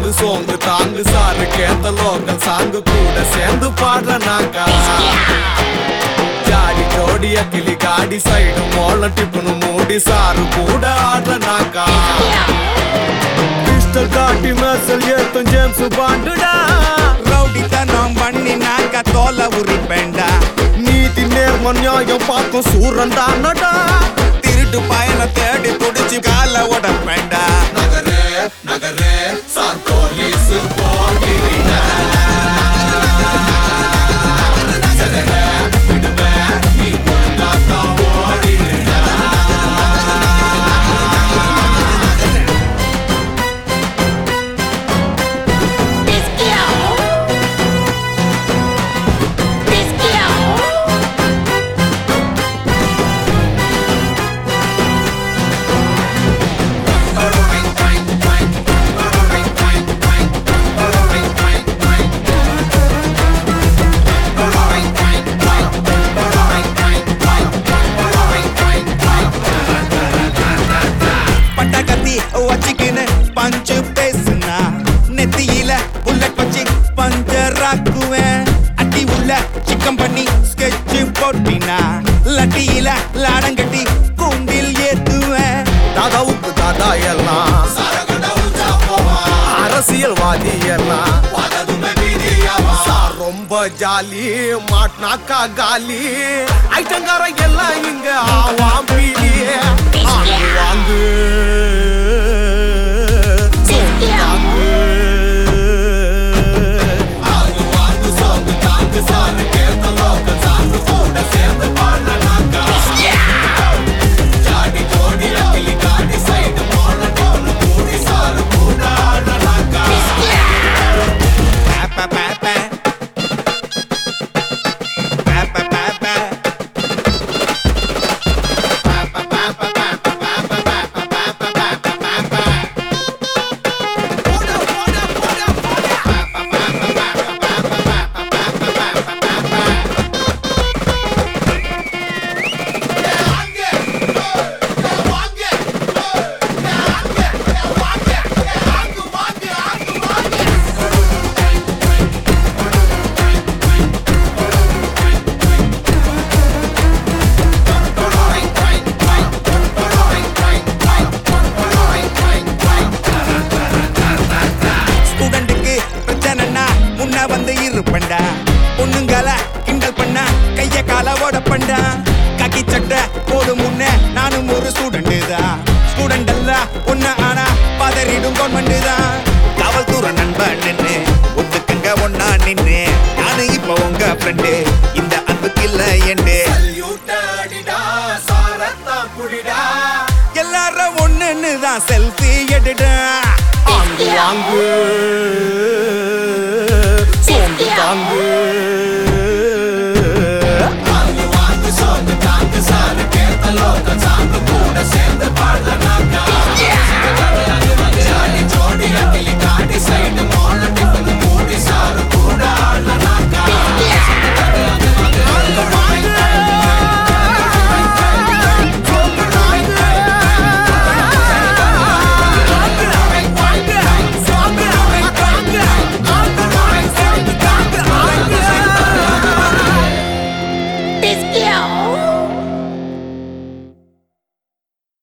வாங்கு சோங்கு தாங்கு sir கேத்த local song கூட சேர்ந்து பாடுறனாக்கா ஜாடி ஜோடிய கிளி காடி சைடு மோள டிப்புனு மூடி சாரு கூட ஆடுறனாக்கா கிறிஸ்டல் காட்டி மெர்சல் ஏத்தும் ஜேம்ஸ் பாண்டுடா ரவுடித்தனம் பண்ணினாக்க தோலை உரிப்பேண்டா நீதி நேர்ம நியாயம் பார்க்கும் சூரன் தானடா திருட்டு பயனை தேடி துடிச்சு கால உடப்பேண்டா நகரே நகரே சார் போலீஸ் போகிறீங்க பட்ட கத்தி வச்சுக்கின்னு பஞ்சு பேசுனா நெத்தியில புல்லட் வச்சு பஞ்சர் ஆக்குவேன் அட்டி உள்ள சிக்கம் பண்ணி ஸ்கெட்ச் போட்டினா லட்டியில லாடங்கட்டி கூண்டில் ஏத்துவேன் தாதாவுக்கு தாதா எல்லாம் அரசியல்வாதி எல்லாம் சார் ரொம்ப ஜாலி மாட்னாக்கா காலி ஐட்டங்கார எல்லாம் இங்க ஆவாம் பீலி ஆங்கு வாங்கு சோங்கு தாங்கு. ஆங்கு வாங்கு சோங்கு தாங்கு சாரு கேத்த லோக்கல் சாரு கூட சேர்ந்து பாடுறனாக்கா ஜாடி ஜோடி அகிலி காடி சைடு போன டோனு கூடி சாரு கூட ஆடுறனாக்கா பாப்பா பாப்பா பாப்பா பாப்பா ஸ்டூடெண்ட்டுக்கு பிரச்சனைனா முன்ன வந்து இருப்பண்டா பொண்ணுங்கள கிண்டல் பண்ண கைய கால ஓடப்பண்டா கக்கி சட்டை போடு முன்ன நானும் ஒரு ஸ்டூடெண்ட் தான் ஸ்டூடெண்ட் அல்ல ஒண்ணு ஆனா பதறிடும் கவர்மெண்ட் தான் காவல்துறை நண்பன் நின்னு ஒத்துக்குங்க ஒன்னா நின்னு நானு இப்ப உங்க ஃப்ரெண்டு இந்த அன்புக்கு இல்ல எண்டு சல்யூட்டடிடா சாரத்தான் புடிடா எல்லாரும் ஒண்ணுன்னு தான் செல்ஃபி எடுடா ஆங்கு வாங்கு சோங்கு தாங்கு ஆங்கு வாங்கு சோங்கு தாங்கு சாரு கேத்த லோக்கல் சாங்கு கூட சேர்ந்து பாடுறனாக்கா ஜாடி ஜோடி அகிலி காடி சைடு மோள டிஃபன் மூடி சாரு கூட ஆடுறனாக்கா Biscuit!